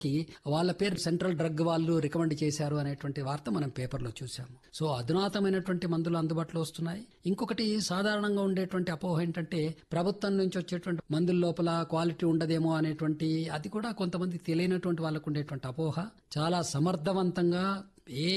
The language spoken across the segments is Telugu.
కి వాళ్ళ పేరు సెంట్రల్ డ్రగ్ వాళ్ళు రికమెండ్ చేశారు అనేటువంటి వార్త మనం పేపర్లో చూసాము సో అధునాతమైనటువంటి మందులు అందుబాటులో వస్తున్నాయి ఇంకొకటి సాధారణంగా ఉండేటువంటి అపోహ ఏంటంటే ప్రభుత్వం నుంచి వచ్చేటువంటి మందుల లోపల క్వాలిటీ ఉండదేమో అనేటువంటి అది కూడా కొంతమంది తెలియనటువంటి వాళ్ళకు ఉండేటువంటి అపోహ చాలా సమర్థవంతంగా ఏ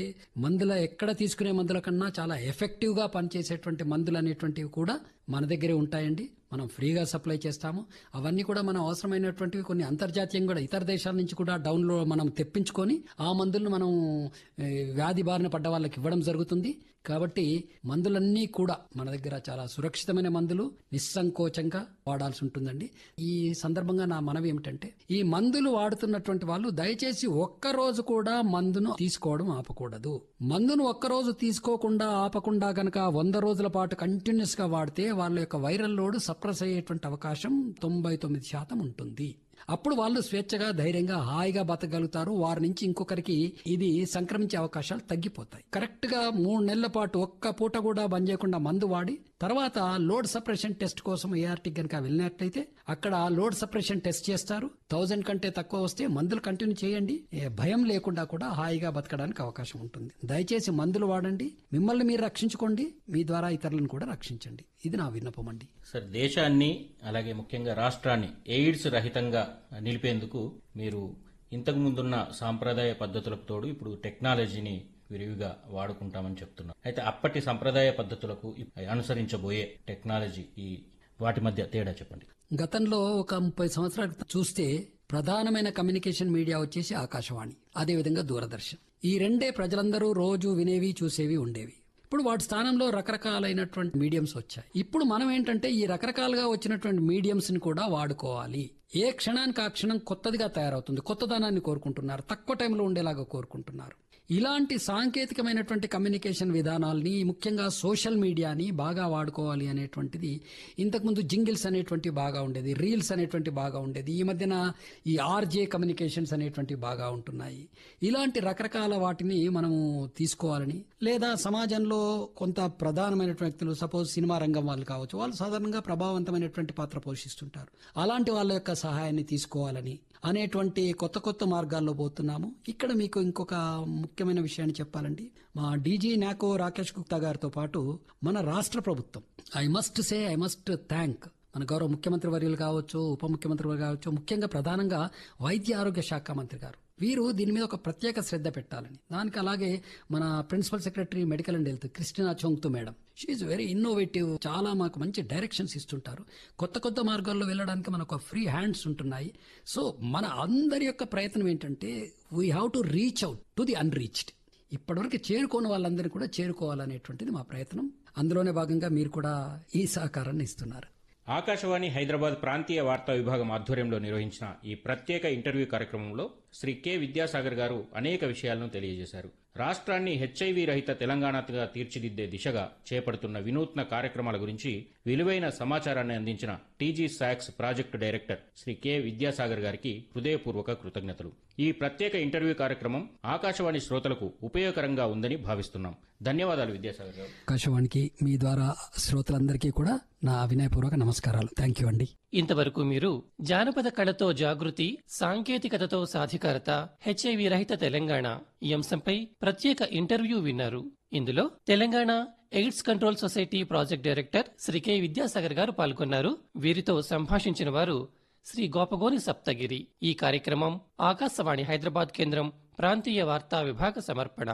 మందుల ఎక్కడ తీసుకునే మందుల కన్నా చాలా ఎఫెక్టివ్ గా పనిచేసేటువంటి మందులు అనేటువంటివి కూడా మన దగ్గరే ఉంటాయండి మనం ఫ్రీగా సప్లై చేస్తాము అవన్నీ కూడా మనం అవసరమైనటువంటివి కొన్ని అంతర్జాతీయంగా కూడా ఇతర దేశాల నుంచి కూడా డౌన్లో మనం తెప్పించుకొని ఆ మందులను మనం ఏ, వ్యాధి బారిన పడ్డ వాళ్ళకి ఇవ్వడం జరుగుతుంది కాబట్టి మందులన్నీ కూడా మన దగ్గర చాలా సురక్షితమైన మందులు నిస్సంకోచంగా వాడాల్సి ఉంటుందండి ఈ సందర్భంగా నా మనవి ఏమిటంటే ఈ మందులు వాడుతున్నటువంటి వాళ్ళు దయచేసి ఒక్క రోజు కూడా మందును తీసుకోవడం ఆపకూడదు మందును ఒక్క రోజు తీసుకోకుండా ఆపకుండా గనక వంద రోజుల పాటు కంటిన్యూస్ గా వాడితే వాళ్ళ యొక్క వైరల్ లోడ్ సప్రెస్ అయ్యేటువంటి అవకాశం తొంభై తొమ్మిది శాతం ఉంటుంది అప్పుడు వాళ్ళు స్వేచ్ఛగా ధైర్యంగా హాయిగా బతకగలుగుతారు వారి నుంచి ఇంకొకరికి ఇది సంక్రమించే అవకాశాలు తగ్గిపోతాయి కరెక్ట్ గా మూడు నెలల పాటు ఒక్క పూట కూడా బంద్ చేయకుండా మందు వాడి తర్వాత లోడ్ సపరేషన్ టెస్ట్ కోసం ఏఆర్టీ కనుక వెళ్ళినట్లయితే అక్కడ లోడ్ సపరేషన్ టెస్ట్ చేస్తారు థౌజండ్ కంటే తక్కువ వస్తే మందులు కంటిన్యూ చేయండి ఏ భయం లేకుండా కూడా హాయిగా బతకడానికి అవకాశం ఉంటుంది దయచేసి మందులు వాడండి మిమ్మల్ని మీరు రక్షించుకోండి మీ ద్వారా ఇతరులను కూడా రక్షించండి ఇది నా విన్నపం అండి సార్ దేశాన్ని అలాగే ముఖ్యంగా రాష్ట్రాన్ని ఎయిడ్స్ రహితంగా నిలిపేందుకు మీరు ఇంతకు ముందున్న సాంప్రదాయ పద్ధతులకు తోడు ఇప్పుడు టెక్నాలజీని విరివిగా వాడుకుంటామని చెప్తున్నారు అయితే అప్పటి సంప్రదాయ పద్ధతులకు ఇప్- అనుసరించబోయే టెక్నాలజీ ఈ వాటి మధ్య తేడా చెప్పండి గతంలో ఒక ముప్పై సంవత్సరాల క్రితం చూస్తే ప్రధానమైన కమ్యూనికేషన్ మీడియా వచ్చేసి ఆకాశవాణి అదేవిధంగా దూరదర్శన్ ఈ రెండే ప్రజలందరూ రోజు వినేవి చూసేవి ఉండేవి ఇప్పుడు వాటి స్థానంలో రకరకాలైనటువంటి మీడియంస్ వచ్చాయి ఇప్పుడు మనం ఏంటంటే ఈ రకరకాలుగా వచ్చినటువంటి మీడియంస్ ని కూడా వాడుకోవాలి ఏ క్షణానికి ఆ క్షణం కొత్తదిగా తయారవుతుంది కొత్తదనాన్ని కోరుకుంటున్నారు తక్కువ టైంలో ఉండేలాగా కోరుకుంటున్నారు ఇలాంటి సాంకేతికమైనటువంటి కమ్యూనికేషన్ విధానాల్ని ముఖ్యంగా సోషల్ మీడియాని బాగా వాడుకోవాలి అనేటువంటిది ఇంతకుముందు జింగిల్స్ అనేటువంటి బాగా ఉండేది రీల్స్ అనేటువంటి బాగా ఉండేది ఈ మధ్యన ఈ ఆర్జే కమ్యూనికేషన్స్ అనేటువంటి బాగా ఉంటున్నాయి ఇలాంటి రకరకాల వాటిని మనము తీసుకోవాలని లేదా సమాజంలో కొంత ప్రధానమైనటువంటి వ్యక్తులు సపోజ్ సినిమా రంగం వాళ్ళు కావచ్చు వాళ్ళు సాధారణంగా ప్రభావవంతమైనటువంటి పాత్ర పోషిస్తుంటారు అలాంటి వాళ్ళ యొక్క సహాయాన్ని తీసుకోవాలని అనేటువంటి కొత్త కొత్త మార్గాల్లో పోతున్నాము ఇక్కడ మీకు ఇంకొక ముఖ్యమైన విషయాన్ని చెప్పాలండి మా డీజీ నాకో రాకేష్ గుప్తా గారితో పాటు మన రాష్ట్ర ప్రభుత్వం I must say I must thank మన గౌరవ ముఖ్యమంత్రి వర్యులు కావచ్చు ఉప ముఖ్యమంత్రి వర్యులు కావచ్చు ముఖ్యంగా ప్రధానంగా వైద్య ఆరోగ్య శాఖ మంత్రి గారు వీరు దీని మీద ఒక ప్రత్యేక శ్రద్ధ పెట్టాలని దానికి అలాగే మన principal secretary medical and health Christina Chongthu madam she is very innovative చాలా మాకు మంచి డైరెక్షన్స్ ఇస్తుంటారు కొత్త కొత్త మార్గాల్లో వెళ్ళడానికి మనకు ఫ్రీ హ్యాండ్స్ ఉంటున్నాయి సో మన అందరి యొక్క ప్రయత్నం ఏంటంటే we have to reach out to the unreached ఇప్పటివరకు చేరుకోని వాళ్ళందరినీ కూడా చేరుకోవాలనేటువంటిది మా ప్రయత్నం అందులోనే భాగంగా మీరు కూడా ఈ సహకారాన్ని ఇస్తున్నారు ఆకాశవాణి హైదరాబాద్ ప్రాంతీయ వార్తా విభాగం ఆధ్వర్యంలో నిర్వహించిన ఈ ప్రత్యేక ఇంటర్వ్యూ కార్యక్రమంలో శ్రీ కె విద్యాసాగర్ గారు అనేక విషయాలను తెలియజేశారు రాష్ట్రాన్ని హెచ్ఐవి రహిత తెలంగాణగా తీర్చిదిద్దే దిశగా చేపడుతున్న వినూత్న కార్యక్రమాల గురించి విలువైన సమాచారాన్ని అందించిన టీజీ సాక్స్ project director Shri K Vidyasagar గారికి హృదయపూర్వక కృతజ్ఞతలు ఈ ప్రత్యేక ఇంటర్వ్యూ కార్యక్రమం ఆకాశవాణి శ్రోతలకు ఉపయోగకరంగా ఉందని భావిస్తున్నాం ధన్యవాదాలు విద్యాసాగర్ గారు ఆకాశవాణికి మీ ద్వారా శ్రోతలందరికీ కూడా నా వినయపూర్వక నమస్కారాలు థ్యాంక్ యూ అండి ఇంతవరకు మీరు జానపద కళతో జాగృతి సాంకేతికతతో సాధికారత హెచ్ఐవి రహిత తెలంగాణ ఈ అంశంపై ప్రత్యేక ఇంటర్వ్యూ విన్నారు ఇందులో Telangana AIDS control society project director Shri K Vidyasagar గారు పాల్గొన్నారు వీరితో సంభాషించిన వారు శ్రీ గోపగోని సప్తగిరి ఈ కార్యక్రమం ఆకాశవాణి హైదరాబాద్ కేంద్రం ప్రాంతీయ వార్తా విభాగ సమర్పణ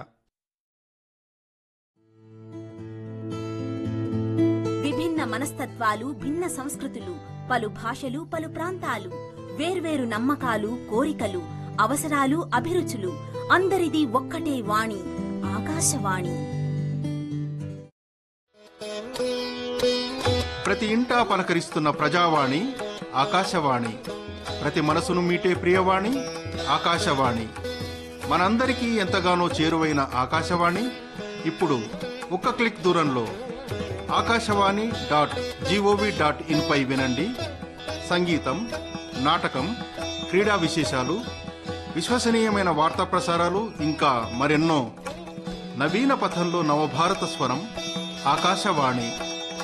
విభిన్న మనస్తత్వాలు భిన్న సంస్కృతులు పలు భాషలు పలు ప్రాంతాలు వేర్వేరు నమ్మకాలు కోరికలు అవసరాలు అభిరుచులు అందరిది ఒక్కటే వాణి ఆకాశవాణి ప్రతి ఇంటా పలకరిస్తున్న ప్రజావాణి ఆకాశవాణి ప్రతి మనసును మీటే ప్రియవాణి ఆకాశవాణి మనందరికీ ఎంతగానో చేరువైన ఆకాశవాణి ఇప్పుడు ఒక్క క్లిక్ దూరంలో Akashvani dot gov dot in పై వినండి సంగీతం నాటకం క్రీడా విశేషాలు విశ్వసనీయమైన వార్తా ప్రసారాలు ఇంకా మరెన్నో నవీన పథంలో నవభారత స్వరం ఆకాశవాణి